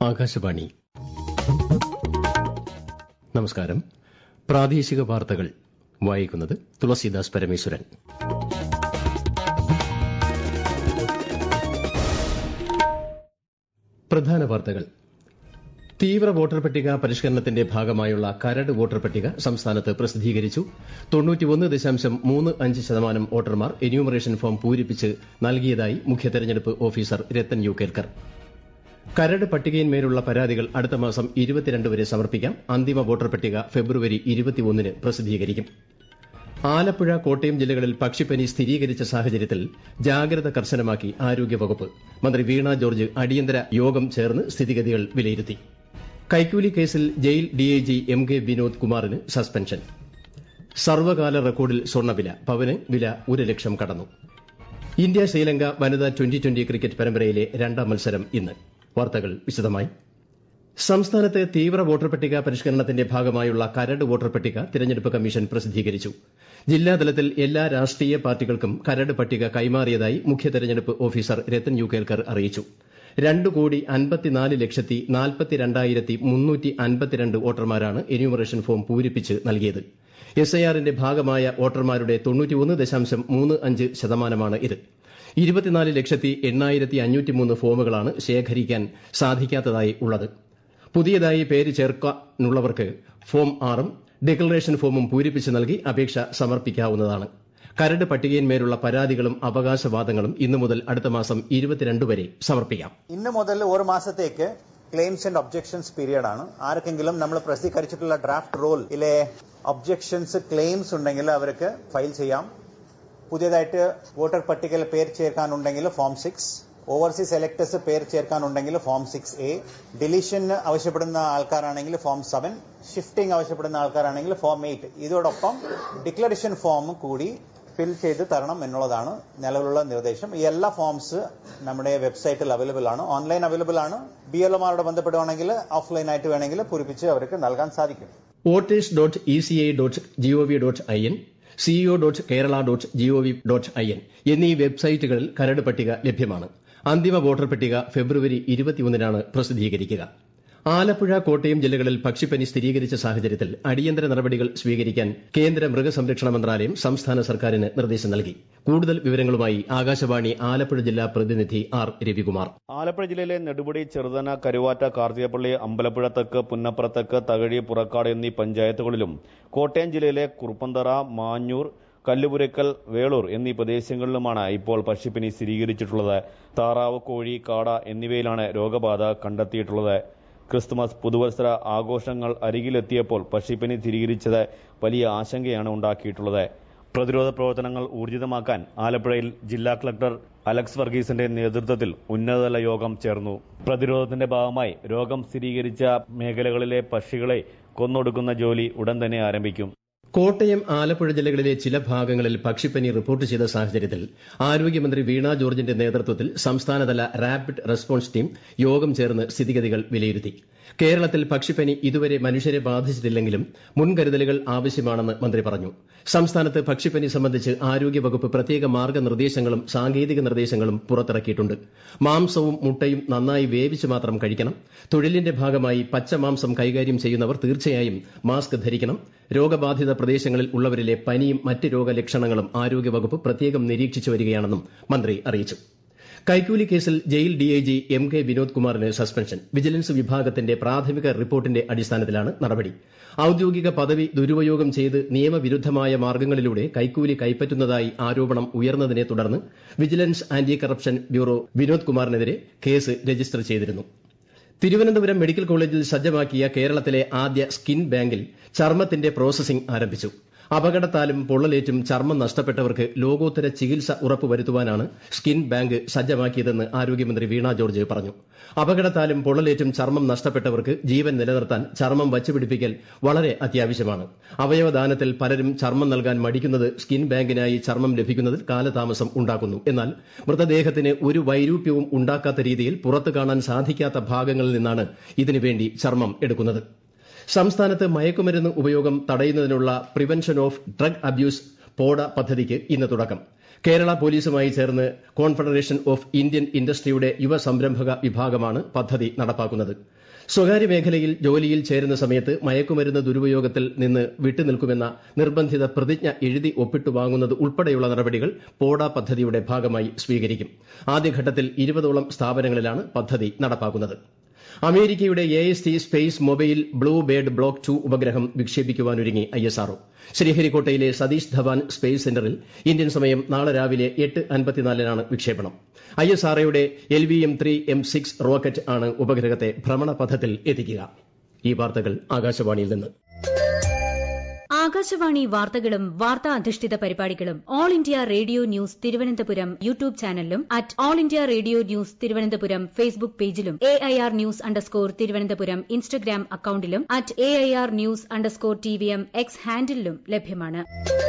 ആകാശവാണി നമസ്കാരം പ്രാദേശിക വാർത്തകൾ വായിക്കുന്നത് തുളസീദാസ് പരമേശ്വരൻ പ്രധാന വാർത്തകൾ തീവ്ര വോട്ടർ പട്ടിക പരിഷ്കരണത്തിന്റെ ഭാഗമായുള്ള കരട് വോട്ടർ പട്ടിക സംസ്ഥാനത്ത് പ്രസിദ്ധീകരിച്ചു ശതമാനം വോട്ടർമാർ എന്യൂമറേഷൻ ഫോം പൂരിപ്പിച്ച് നൽകിയതായി മുഖ്യ തെരഞ്ഞെടുപ്പ് ഓഫീസർ രത്തൻ യു കേൽക്കർ കരട് പട്ടികയിന്മേലുള്ള പരാതികൾ അടുത്ത മാസം വരെ സമർപ്പിക്കാം അന്തിമ വോട്ടർ പട്ടിക ഫെബ്രുവരി ന് പ്രസിദ്ധീകരിക്കും ആലപ്പുഴ കോട്ടയം ജില്ലകളിൽ പക്ഷിപ്പനി സ്ഥിരീകരിച്ച സാഹചര്യത്തിൽ ജാഗ്രത കർശനമാക്കി ആരോഗ്യവകുപ്പ് മന്ത്രി വീണ ജോർജ് അടിയന്തര യോഗം ചേർന്ന് സ്ഥിതിഗതികൾ വിലയിരുത്തി കൈക്കൂലി കേസിൽ jail DIG M K Vinod കുമാറിന് സസ്പെൻഷൻ സർവകാല റെക്കോർഡിൽ സ്വർണ്ണവില പവന് വില ഒരു ലക്ഷം കടന്നു ഇന്ത്യ ശ്രീലങ്ക വനിതാ ട്വന്റി ട്വന്റി ക്രിക്കറ്റ് പരമ്പരയിലെ രണ്ടാം മത്സരം ഇന്ന് വാർത്തകൾ വിശദമായി സംസ്ഥാനത്ത് തീവ്ര വോട്ടർ പട്ടിക പരിഷ്കരണത്തിന്റെ ഭാഗമായുള്ള കരട് വോട്ടർ പട്ടിക തിരഞ്ഞെടുപ്പ് കമ്മീഷൻ പ്രസിദ്ധീകരിച്ചു ജില്ലാതലത്തിൽ എല്ലാ രാഷ്ട്രീയ പാർട്ടികൾക്കും കരട് പട്ടിക കൈമാറിയതായി മുഖ്യ തെരഞ്ഞെടുപ്പ് ഓഫീസർ രത്തൻ യു കേൽക്കർ അറിയിച്ചു രണ്ട് കോടി അൻപത്തിനാല് ലക്ഷത്തി നാൽപ്പത്തിരണ്ടായിരത്തി മുന്നൂറ്റി അൻപത്തിരണ്ട് വോട്ടർമാരാണ് എന്യൂമറേഷൻ ഫോം പൂരിപ്പിച്ച് നൽകിയത് എസ് ഐ ആറിന്റെ ഭാഗമായ വോട്ടർമാരുടെ തൊണ്ണൂറ്റിയൊന്ന് ദശാംശം മൂന്ന് അഞ്ച് ശതമാനമാണ് ഇത് ഇരുപത്തിനാല് ലക്ഷത്തി എണ്ണായിരത്തി അഞ്ഞൂറ്റിമൂന്ന് ഫോമുകളാണ് ശേഖരിക്കാൻ സാധിക്കാത്തതായി ഉള്ളത് പുതിയതായി പേര് ചേർക്കാനുള്ളവർക്ക് ഫോം ആറും ഡിക്ലറേഷൻ ഫോമും പൂരിപ്പിച്ച് നൽകി അപേക്ഷ സമർപ്പിക്കാവുന്നതാണ് കരട് പട്ടികയിന്മേലുള്ള പരാതികളും അവകാശവാദങ്ങളും ഇന്നു മുതൽ അടുത്ത മാസം വരെ സമർപ്പിക്കാം ഇന്ന് മുതൽ ഒരു മാസത്തേക്ക് ക്ലെയിംസ് ആൻഡ് ഒബ്ജെക്ഷൻസ് പീരിയഡ് ആണ് ആർക്കെങ്കിലും നമ്മൾ പ്രസിദ്ധീകരിച്ചിട്ടുള്ള ഡ്രാഫ്റ്റ് റോളിലെ ഒബ്ജെക്ഷൻസ് ക്ലെയിംസ് ഉണ്ടെങ്കിൽ അവർക്ക് ഫയൽ ചെയ്യാം പുതിയതായിട്ട് വോട്ടർ പട്ടികയിൽ പേര് ചേർക്കാനുണ്ടെങ്കിൽ ഫോം സിക്സ് ഓവർസീസ് എലക്ടേഴ്സ് പേര് ചേർക്കാനുണ്ടെങ്കിൽ ഫോം സിക്സ് എ ഡിലീഷൻ ആവശ്യപ്പെടുന്ന ആൾക്കാരാണെങ്കിൽ ഫോം സെവൻ ഷിഫ്റ്റിംഗ് ആവശ്യപ്പെടുന്ന ആൾക്കാരാണെങ്കിൽ ഫോം എയ്റ്റ് ഇതോടൊപ്പം ഡിക്ലറേഷൻ ഫോം കൂടി ഫിൽ ചെയ്ത് തരണം എന്നുള്ളതാണ് നിലവിലുള്ള നിർദ്ദേശം ഈ എല്ലാ ഫോംസ് നമ്മുടെ വെബ്സൈറ്റിൽ അവൈലബിൾ ആണ് ഓൺലൈൻ അവൈലബിൾ ആണ് ബി എൽ ഒമാരോട് ബന്ധപ്പെടുവാണെങ്കിൽ ഓഫ്ലൈൻ ആയിട്ട് വേണമെങ്കിൽ പൂരിപ്പിച്ച് അവർക്ക് നൽകാൻ സാധിക്കും voters dot E C I dot gov dot I N CEO dot Kerala dot gov dot I N എന്നീ വെബ്സൈറ്റുകളിൽ കരട് പട്ടിക ലഭ്യമാണ് അന്തിമ വോട്ടർ പട്ടിക ഫെബ്രുവരി ഇരുപത്തിയൊന്നിനാണ് പ്രസിദ്ധീകരിക്കുക ആലപ്പുഴ കോട്ടയം ജില്ലകളിൽ പക്ഷിപ്പനി സ്ഥിരീകരിച്ച സാഹചര്യത്തിൽ അടിയന്തര നടപടികൾ സ്വീകരിക്കാൻ കേന്ദ്ര മൃഗസംരക്ഷണ മന്ത്രാലയം സംസ്ഥാന സർക്കാരിന് നിർദ്ദേശം നൽകി കൂടുതൽ വിവരങ്ങളുമായി ആകാശവാണി ആലപ്പുഴ ജില്ലാ പ്രതിനിധി ആർ രവികുമാർ ആലപ്പുഴ ജില്ലയിലെ നെടുമുടി ചെറുതന കരുവാറ്റ കാർത്തികപ്പള്ളി അമ്പലപ്പുഴ തെക്ക് പുന്നപ്ര തെക്ക് തകഴി പുറക്കാട് എന്നീ പഞ്ചായത്തുകളിലും കോട്ടയം ജില്ലയിലെ കുറുപ്പന്തറ മാഞ്ഞൂർ കല്ലുപുരക്കൽ വേളൂർ എന്നീ പ്രദേശങ്ങളിലുമാണ് ഇപ്പോൾ പക്ഷിപ്പനി സ്ഥിരീകരിച്ചിട്ടുള്ളത് താറാവ് കോഴി കാട എന്നിവയിലാണ് രോഗബാധ കണ്ടെത്തിയിട്ടുള്ളത് ക്രിസ്തുമസ് പുതുവത്സര ആഘോഷങ്ങൾ അരികിലെത്തിയപ്പോൾ പക്ഷിപ്പനി സ്ഥിരീകരിച്ചത് വലിയ ആശങ്കയാണ് ഉണ്ടാക്കിയിട്ടുള്ളത് പ്രതിരോധ പ്രവർത്തനങ്ങൾ ഊർജിതമാക്കാൻ ആലപ്പുഴയിൽ ജില്ലാ കളക്ടർ അലക്സ് വർഗീസിന്റെ നേതൃത്വത്തിൽ ഉന്നതതല യോഗം ചേർന്നു പ്രതിരോധത്തിന്റെ ഭാഗമായി രോഗം സ്ഥിരീകരിച്ച മേഖലകളിലെ പക്ഷികളെ കൊന്നൊടുക്കുന്ന ജോലി ഉടൻ തന്നെ ആരംഭിക്കും കോട്ടയം ആലപ്പുഴ ജില്ലകളിലെ ചില ഭാഗങ്ങളിൽ പക്ഷിപ്പനി റിപ്പോർട്ട് ചെയ്ത സാഹചര്യത്തിൽ ആരോഗ്യമന്ത്രി വീണ ജോർജിന്റെ നേതൃത്വത്തിൽ സംസ്ഥാനതല റാപ്പിഡ് റെസ്പോൺസ് ടീം യോഗം ചേർന്ന് സ്ഥിതിഗതികൾ വിലയിരുത്തി കേരളത്തിൽ പക്ഷിപ്പനി ഇതുവരെ മനുഷ്യരെ ബാധിച്ചിട്ടില്ലെങ്കിലും മുൻകരുതലുകൾ ആവശ്യമാണെന്ന് മന്ത്രി പറഞ്ഞു സംസ്ഥാനത്ത് പക്ഷിപ്പനി സംബന്ധിച്ച് ആരോഗ്യവകുപ്പ് പ്രത്യേക മാർഗ്ഗനിർദ്ദേശങ്ങളും സാങ്കേതിക നിർദ്ദേശങ്ങളും പുറത്തിറക്കിയിട്ടുണ്ട് മാംസവും മുട്ടയും നന്നായി വേവിച്ച് മാത്രം കഴിക്കണം തൊഴിലിന്റെ ഭാഗമായി പച്ചമാംസം കൈകാര്യം ചെയ്യുന്നവർ തീർച്ചയായും മാസ്ക് ധരിക്കണം രോഗബാധിത പ്രദേശങ്ങളിൽ ഉള്ളവരിലെ പനിയും മറ്റ് രോഗലക്ഷണങ്ങളും ആരോഗ്യവകുപ്പ് പ്രത്യേകം നിരീക്ഷിച്ചു വരികയാണെന്നും മന്ത്രി അറിയിച്ചു കൈക്കൂലി കേസിൽ jail DIG M K Vinod കുമാറിന് സസ്പെൻഷൻ വിജിലൻസ് വിഭാഗത്തിന്റെ പ്രാഥമിക റിപ്പോർട്ടിന്റെ അടിസ്ഥാനത്തിലാണ് നടപടി ഔദ്യോഗിക പദവി ദുരുപയോഗം ചെയ്ത് നിയമവിരുദ്ധമായ മാർഗ്ഗങ്ങളിലൂടെ കൈക്കൂലി കൈപ്പറ്റുന്നതായി ആരോപണം ഉയർന്നതിനെ തുടർന്ന് vigilance anti corruption bureau Vinod കുമാറിനെതിരെ കേസ് രജിസ്റ്റർ ചെയ്തിരുന്നു തിരുവനന്തപുരം മെഡിക്കൽ കോളേജിൽ സജ്ജമാക്കിയ കേരളത്തിലെ ആദ്യ സ്കിൻ ബാങ്കിൽ ചർമ്മത്തിന്റെ പ്രോസസിംഗ് ആരംഭിച്ചു അപകടത്താലും പൊള്ളലേറ്റും ചർമ്മം നഷ്ടപ്പെട്ടവർക്ക് ലോകോത്തര ചികിത്സ ഉറപ്പുവരുത്തുവാനാണ് സ്കിൻ ബാങ്ക് സജ്ജമാക്കിയതെന്ന് ആരോഗ്യമന്ത്രി വീണ ജോർജ് പറഞ്ഞു അപകടത്താലും പൊള്ളലേറ്റും ചർമ്മം നഷ്ടപ്പെട്ടവർക്ക് ജീവൻ നിലനിർത്താൻ ചർമ്മം വച്ചുപിടിപ്പിക്കൽ വളരെ അത്യാവശ്യമാണ് അവയവദാനത്തിൽ പലരും ചർമ്മം നൽകാൻ മടിക്കുന്നത് സ്കിൻ ബാങ്കിനായി ചർമ്മം ലഭിക്കുന്നതിൽ കാലതാമസം ഉണ്ടാക്കുന്നു എന്നാൽ മൃതദേഹത്തിന് ഒരു വൈരൂപ്യവും ഉണ്ടാക്കാത്ത രീതിയിൽ പുറത്തു കാണാൻ സാധിക്കാത്ത ഭാഗങ്ങളിൽ നിന്നാണ് ഇതിനുവേണ്ടി ചർമ്മം എടുക്കുന്നത് സംസ്ഥാനത്ത് മയക്കുമരുന്ന് ഉപയോഗം തടയുന്നതിനുള്ള പ്രിവെൻഷൻ ഓഫ് ഡ്രഗ് അബ്യൂസ് പോഡ പദ്ധതിക്ക് ഇന്ന് തുടക്കം കേരള പോലീസുമായി ചേർന്ന് കോൺഫെഡറേഷൻ ഓഫ് ഇന്ത്യൻ ഇൻഡസ്ട്രിയുടെ യുവ സംരംഭക വിഭാഗമാണ് പദ്ധതി നടപ്പാക്കുന്നത് സ്വകാര്യ മേഖലയിൽ ജോലിയിൽ ചേരുന്ന സമയത്ത് മയക്കുമരുന്ന് ദുരുപയോഗത്തിൽ നിന്ന് വിട്ടുനിൽക്കുമെന്ന നിർബന്ധിത പ്രതിജ്ഞ എഴുതി ഒപ്പിട്ടു വാങ്ങുന്നത് ഉൾപ്പെടെയുള്ള നടപടികൾ പോഡ പദ്ധതിയുടെ ഭാഗമായി സ്വീകരിക്കും ആദ്യഘട്ടത്തിൽ ഇരുപതോളം സ്ഥാപനങ്ങളിലാണ് പദ്ധതി നടപ്പാക്കുന്നത് അമേരിക്കയുടെ A S T space mobile blue bird block two ഉപഗ്രഹം വിക്ഷേപിക്കുവാനൊരുങ്ങി ഐ എസ് ആർഒ ശ്രീഹരിക്കോട്ടയിലെ സതീഷ് ധവാൻ സ്പേസ് സെന്ററിൽ ഇന്ത്യൻ സമയം നാളെ രാവിലെ എട്ട് അൻപത്തിനാലിനാണ് വിക്ഷേപണം ഐ എസ് ആർഒയുടെ L V M three M six rocket ആണ് ഉപഗ്രഹത്തെ ഭ്രമണപഥത്തിൽ എത്തിക്കുക ഈ വാർത്തകൾ ആകാശവാണിയിൽ നിന്ന് ആകാശവാണി വാർത്തകളും വാർത്താ അധിഷ്ഠിത പരിപാടികളും all India radio news Thiruvananthapuram YouTube ചാനലിലും at all India radio news Thiruvananthapuram Facebook പേജിലും A I R news underscore Thiruvananthapuram Instagram അക്കൌണ്ടിലും at A I R news underscore T V M X ഹാൻഡിലും ലഭ്യമാണ്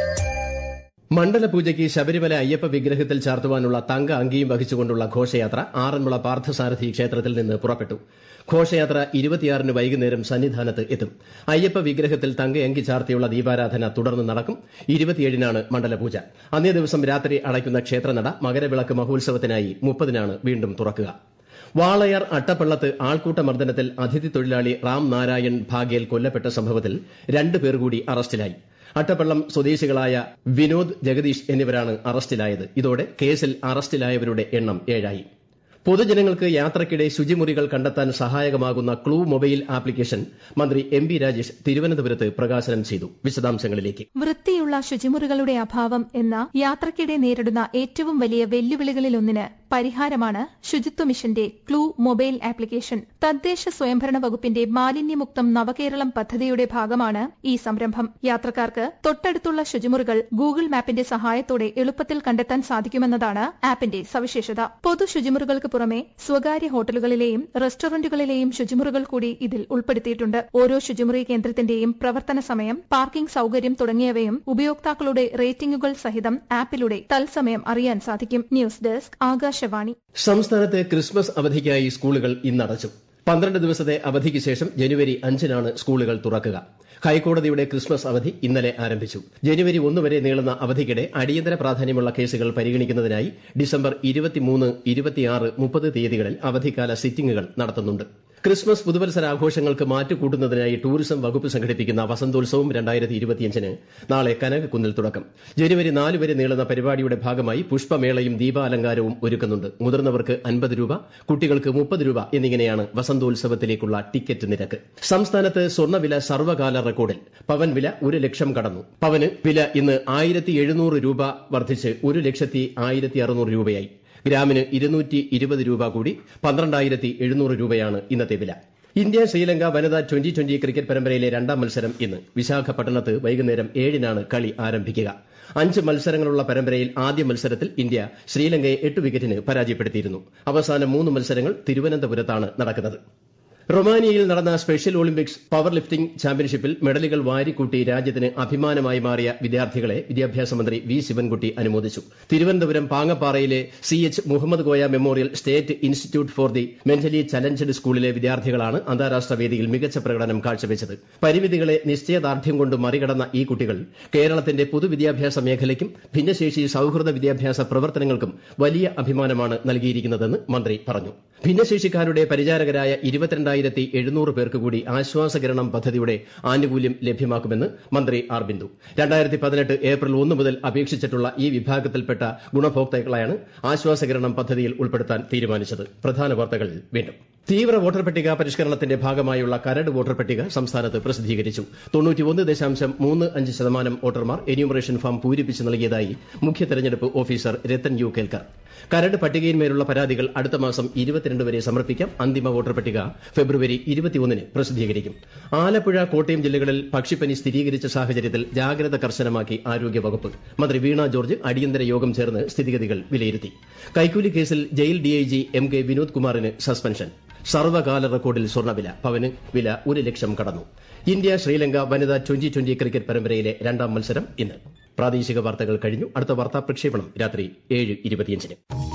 മണ്ഡലപൂജയ്ക്ക് ശബരിമല അയ്യപ്പ വിഗ്രഹത്തിൽ ചാർത്തുവാനുള്ള തങ്ക അങ്കിയും വഹിച്ചുകൊണ്ടുള്ള ഘോഷയാത്ര ആറന്മുള പാർത്ഥസാരഥി ക്ഷേത്രത്തിൽ നിന്ന് പുറപ്പെട്ടു ഘോഷയാത്ര ഇരുപത്തിയാറിന് വൈകുന്നേരം സന്നിധാനത്ത് എത്തും അയ്യപ്പ വിഗ്രഹത്തിൽ തങ്ക അങ്കി ചാർത്തിയുള്ള ദീപാരാധന തുടർന്ന് നടക്കും ഇരുപത്തിയേഴിനാണ് മണ്ഡലപൂജ അന്നേ ദിവസം രാത്രി അടയ്ക്കുന്ന ക്ഷേത്രനട മകരവിളക്ക് മഹോത്സവത്തിനായി മുപ്പതിനാണ് വീണ്ടും തുറക്കുക വാളയാർ അട്ടപ്പള്ളത്ത് ആൾക്കൂട്ട മർദ്ദനത്തിൽ അതിഥി തൊഴിലാളി റാം നാരായൺ ഭാഗേൽ കൊല്ലപ്പെട്ട സംഭവത്തിൽ രണ്ട് പേർ കൂടി അറസ്റ്റിലായി അട്ടപ്പള്ളം സ്വദേശികളായ വിനോദ് ജഗദീഷ് എന്നിവരാണ് അറസ്റ്റിലായത് ഇതോടെ കേസിൽ അറസ്റ്റിലായവരുടെ എണ്ണം ഏഴായി പൊതുജനങ്ങൾക്ക് യാത്രയ്ക്കിടെ ശുചിമുറികൾ കണ്ടെത്താൻ സഹായകമാകുന്ന ക്ലൂ മൊബൈൽ ആപ്ലിക്കേഷൻ മന്ത്രി എം ബി രാജേഷ് തിരുവനന്തപുരത്ത് പ്രകാശനം ചെയ്തു വിശദാംശങ്ങളിലേക്ക് വൃത്തിയുള്ള ശുചിമുറികളുടെ അഭാവം എന്ന യാത്രയ്ക്കിടെ നേരിടുന്ന ഏറ്റവും വലിയ വെല്ലുവിളികളിലൊന്നിന് പരിഹാരമാണ് ശുചിത്വ മിഷന്റെ ക്ലൂ മൊബൈൽ ആപ്ലിക്കേഷൻ തദ്ദേശ സ്വയംഭരണ വകുപ്പിന്റെ മാലിന്യമുക്തം നവകേരളം പദ്ധതിയുടെ ഭാഗമാണ് ഈ സംരംഭം യാത്രക്കാർക്ക് തൊട്ടടുത്തുള്ള ശുചിമുറികൾ ഗൂഗിൾ മാപ്പിന്റെ സഹായത്തോടെ എളുപ്പത്തിൽ കണ്ടെത്താൻ സാധിക്കുമെന്നതാണ് ആപ്പിന്റെ സവിശേഷത പൊതു ശുചിമുറികൾക്ക് പുറമെ സ്വകാര്യ ഹോട്ടലുകളിലെയും റെസ്റ്റോറന്റുകളിലെയും ശുചിമുറികൾ കൂടി ഇതിൽ ഉൾപ്പെടുത്തിയിട്ടുണ്ട് ഓരോ ശുചിമുറി കേന്ദ്രത്തിന്റെയും പ്രവർത്തന സമയം പാർക്കിംഗ് സൌകര്യം തുടങ്ങിയവയും ഉപയോക്താക്കളുടെ റേറ്റിംഗുകൾ സഹിതം ആപ്പിലൂടെ തത്സമയം അറിയാൻ സാധിക്കും ന്യൂസ് ഡെസ്ക് ആകാശവാണി സംസ്ഥാനത്ത് ക്രിസ്മസ് അവധിക്കായി സ്കൂളുകൾ ഇന്നടച്ചു പന്ത്രണ്ട് ദിവസത്തെ അവധിക്ക് ശേഷം ജനുവരി അഞ്ചിനാണ് സ്കൂളുകൾ തുറക്കുക ഹൈക്കോടതിയുടെ ക്രിസ്മസ് അവധി ഇന്നലെ ആരംഭിച്ചു ജനുവരി ഒന്ന് വരെ നീളുന്ന അവധിക്കിടെ അടിയന്തര പ്രാധാന്യമുള്ള കേസുകൾ പരിഗണിക്കുന്നതിനായി ഡിസംബർ ഇരുപത്തിമൂന്ന് ഇരുപത്തിയാറ് മുപ്പത് തീയതികളിൽ അവധിക്കാല സിറ്റിംഗുകൾ നടത്തുന്നുണ്ട് ക്രിസ്മസ് പുതുവത്സരാഘോഷങ്ങൾക്ക് മാറ്റുകൂട്ടുന്നതിനായി ടൂറിസം വകുപ്പ് സംഘടിപ്പിക്കുന്ന വസന്തോത്സവം രണ്ടായിരത്തി ഇരുപത്തിയഞ്ചിന് നാളെ കനകക്കുന്നിൽ തുടക്കം ജനുവരി നാല് വരെ നീളുന്ന പരിപാടിയുടെ ഭാഗമായി പുഷ്പമേളയും ദീപാലങ്കാരവും ഒരുക്കുന്നുണ്ട് മുതിർന്നവർക്ക് അൻപത് രൂപ കുട്ടികൾക്ക് മുപ്പത് രൂപ എന്നിങ്ങനെയാണ് വസന്തോത്സവത്തിലേക്കുള്ള ടിക്കറ്റ് നിരക്ക് സംസ്ഥാനത്ത് സ്വർണ്ണവില സർവ്വകാല റെക്കോർഡിൽ പവൻ വില ഒരു ലക്ഷം കടന്നു പവന് വില ഇന്ന് ആയിരത്തി എഴുന്നൂറ് രൂപ വർദ്ധിച്ച് ഒരു ലക്ഷത്തി ആയിരത്തി അറുന്നൂറ് രൂപയായി ഗ്രാമിന് ഇരുന്നൂറ്റി ഇരുപത് രൂപ കൂടി പന്ത്രണ്ടായിരത്തി എഴുന്നൂറ് രൂപയാണ് ഇന്നത്തെ വില ഇന്ത്യ ശ്രീലങ്ക വനിതാ ട്വന്റി ട്വന്റി ക്രിക്കറ്റ് പരമ്പരയിലെ രണ്ടാം മത്സരം ഇന്ന് വിശാഖപട്ടണത്ത് വൈകുന്നേരം ഏഴിനാണ് കളി ആരംഭിക്കുക അഞ്ച് മത്സരങ്ങളുള്ള പരമ്പരയിൽ ആദ്യ മത്സരത്തിൽ ഇന്ത്യ ശ്രീലങ്കയെ എട്ട് വിക്കറ്റിന് പരാജയപ്പെടുത്തിയിരുന്നു അവസാന മൂന്ന് മത്സരങ്ങൾ തിരുവനന്തപുരത്താണ് നടക്കുന്നത് റൊമാനിയയിൽ നടന്ന സ്പെഷ്യൽ ഒളിമ്പിക്സ് പവർ ലിഫ്റ്റിംഗ് ചാമ്പ്യൻഷിപ്പിൽ മെഡലുകൾ വാരിക്കൂട്ടി രാജ്യത്തിന് അഭിമാനമായി മാറിയ വിദ്യാർത്ഥികളെ വിദ്യാഭ്യാസ മന്ത്രി വി ശിവൻകുട്ടി അനുമോദിച്ചു തിരുവനന്തപുരം പാങ്ങപ്പാറയിലെ C H Muhammad Koya memorial state institute for the mentally challenged സ്കൂളിലെ വിദ്യാർത്ഥികളാണ് അന്താരാഷ്ട്ര വേദിയിൽ മികച്ച പ്രകടനം കാഴ്ചവെച്ചത് പരിമിതികളെ നിശ്ചയദാർഢ്യം കൊണ്ട് മറികടന്ന ഈ കുട്ടികൾ കേരളത്തിന്റെ പൊതുവിദ്യാഭ്യാസ മേഖലയ്ക്കും ഭിന്നശേഷി സൌഹൃദ വിദ്യാഭ്യാസ പ്രവർത്തനങ്ങൾക്കും വലിയ അഭിമാനമാണ് നൽകിയിരിക്കുന്നതെന്ന് മന്ത്രി പറഞ്ഞു ഭിന്നശേഷിക്കാരുടെ പരിചാരകരായ ഇരുപത്തിരണ്ടായിരത്തി എഴുന്നൂറ് പേർക്ക് കൂടി ആശ്വാസകിരണം പദ്ധതിയുടെ ആനുകൂല്യം ലഭ്യമാക്കുമെന്ന് മന്ത്രി ആർ ബിന്ദു രണ്ടായിരത്തി പതിനെട്ട് ഏപ്രിൽ ഒന്ന് മുതൽ അപേക്ഷിച്ചിട്ടുള്ള ഈ വിഭാഗത്തിൽപ്പെട്ട ഗുണഭോക്താക്കളെയാണ് ആശ്വാസകിരണം പദ്ധതിയിൽ ഉൾപ്പെടുത്താൻ തീരുമാനിച്ചത് പ്രധാന വാർത്തകൾ വീണ്ടും തീവ്ര വോട്ടർ പട്ടിക പരിഷ്കരണത്തിന്റെ ഭാഗമായുള്ള കരട് വോട്ടർ പട്ടിക സംസ്ഥാനത്ത് പ്രസിദ്ധീകരിച്ചു തൊണ്ണൂറ്റിയൊന്ന് ദശാംശം മൂന്ന് അഞ്ച് ശതമാനം വോട്ടർമാർ എന്യൂമറേഷൻ ഫോം പൂരിപ്പിച്ച് നൽകിയതായി മുഖ്യ തെരഞ്ഞെടുപ്പ് ഓഫീസർ രത്തൻ യു കേൽക്കർ കരട് പട്ടികയിന്മേലുള്ള പരാതികൾ അടുത്ത മാസം ഇരുപത്തിരണ്ട് വരെ സമർപ്പിക്കാം അന്തിമ വോട്ടർ പട്ടിക ഫെബ്രുവരി ഇരുപത്തിയൊന്നിന് പ്രസിദ്ധീകരിക്കും ആലപ്പുഴ കോട്ടയം ജില്ലകളിൽ പക്ഷിപ്പനി സ്ഥിരീകരിച്ച സാഹചര്യത്തിൽ ജാഗ്രത കർശനമാക്കി ആരോഗ്യവകുപ്പ് മന്ത്രി വീണ ജോർജ് അടിയന്തര യോഗം ചേർന്ന് സ്ഥിതിഗതികൾ വിലയിരുത്തി കൈക്കൂലി കേസിൽ jail DIG M K Vinod കുമാറിന് സസ്പെൻഷൻ സർവ്വകാല റെക്കോർഡിൽ സ്വർണ്ണവില പവന് വില ഒരു ലക്ഷം കടന്നു ഇന്ത്യ ശ്രീലങ്ക വനിതാ ട്വന്റി ട്വന്റി ക്രിക്കറ്റ് പരമ്പരയിലെ രണ്ടാം മത്സരം ഇന്ന് പ്രാദേശിക വാർത്തകൾ കഴിഞ്ഞു അടുത്ത വാർത്താ പ്രക്ഷേപണം രാത്രി ഏഴ് ഇരുപത്തിയഞ്ചിന്